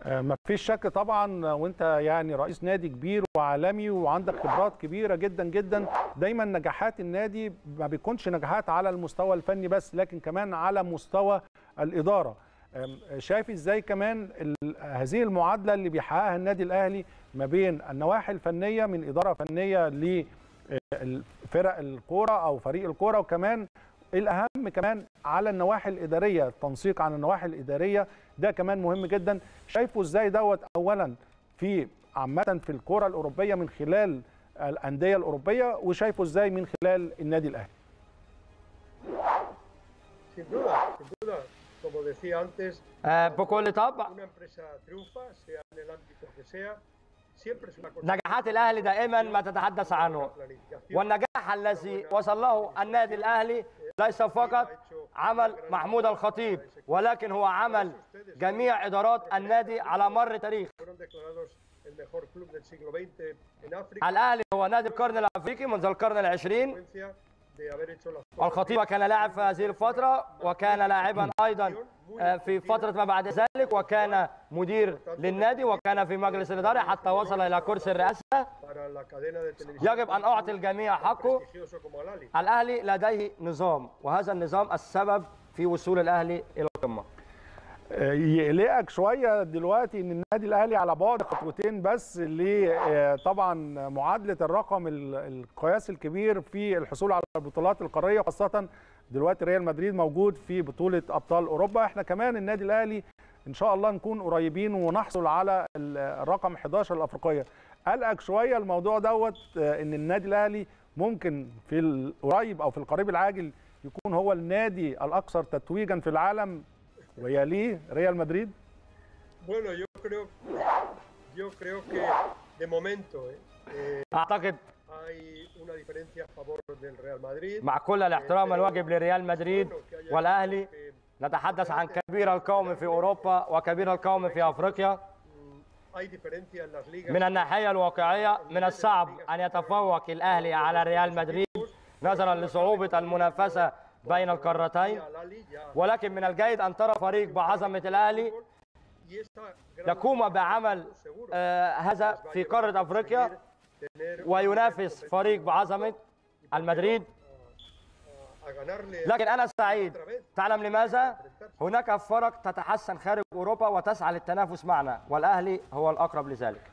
ما فيش شك طبعا وانت يعني رئيس نادي كبير وعالمي وعندك خبرات كبيره جدا جدا دايما نجاحات النادي ما بيكونش نجاحات على المستوى الفني بس لكن كمان على مستوى الاداره شايف ازاي كمان هذه المعادله اللي بيحققها النادي الاهلي ما بين النواحي الفنيه من اداره فنيه لفرق الكوره او فريق الكوره وكمان الاهم كمان على النواحي الاداريه التنسيق عن النواحي الاداريه ده كمان مهم جدا شايفه ازاي دوت اولا في عامه في الكره الاوروبيه من خلال الانديه الاوروبيه وشايفه ازاي من خلال النادي الاهلي Sin duda, sin duda, como decía antes, آه، بكل طبع una empresa triunfa, sea en el ámbito que sea, siempre es una cosa. نجاحات الاهلي دائما ما تتحدث عنه planificación. والنجاح الذي وصل له النادي الاهلي ليس فقط عمل محمود الخطيب ولكن هو عمل جميع ادارات النادي على مر تاريخ Fueron declarados el mejor club del siglo XX en África, الاهلي هو نادي القرن الافريقي منذ القرن العشرين consecuencia de haber hecho las cosas الخطيب كان لاعب في هذه الفترة وكان لاعبا أيضا آه، في فترة ما بعد ذلك وكان مدير للنادي وكان في مجلس الإدارة حتى وصل إلى كرسي الرئاسة para la cadena de televisión يجب أن أعطي الجميع حقه prestigioso como Al-Ali. الأهلي لديه نظام وهذا النظام السبب في وصول الأهلي إلى القمة يقلقك شويه دلوقتي ان النادي الاهلي على بعد خطوتين بس ل طبعا معادله الرقم ال- القياس الكبير في الحصول على البطولات القاريه خاصه دلوقتي ريال مدريد موجود في بطوله ابطال اوروبا احنا كمان النادي الاهلي ان شاء الله نكون قريبين ونحصل على ال- الرقم 11 الافريقيه قلقك شويه الموضوع دوت آه، ان النادي الاهلي ممكن في القريب او في القريب العاجل يكون هو النادي الاكثر تتويجا في العالم ويليه ريال مدريد Bueno, yo creo, yo creo que de momento eh, eh, أعتقد hay una diferencia a favor del Real Madrid. مع كل الاحترام الواجب لريال مدريد والأهلي نتحدث عن كبير القوم في أوروبا وكبير القوم في أفريقيا Hay diferencia en las ligas. من الناحية الواقعية من الصعب أن يتفوق الأهلي على ريال مدريد نظرا لصعوبة المنافسة بين القارتين Al-Ali ya ولكن من الجيد أن ترى فريق بعظمة الأهلي y esta gran يقوم بعمل آه، هذا في قارة أفريقيا tener وينافس فريق بعظمة المدريد a ganarle لكن أنا سعيد تعلم لماذا؟ هناك فرق تتحسن خارج أوروبا وتسعى للتنافس معنا والأهلي هو الأقرب لذلك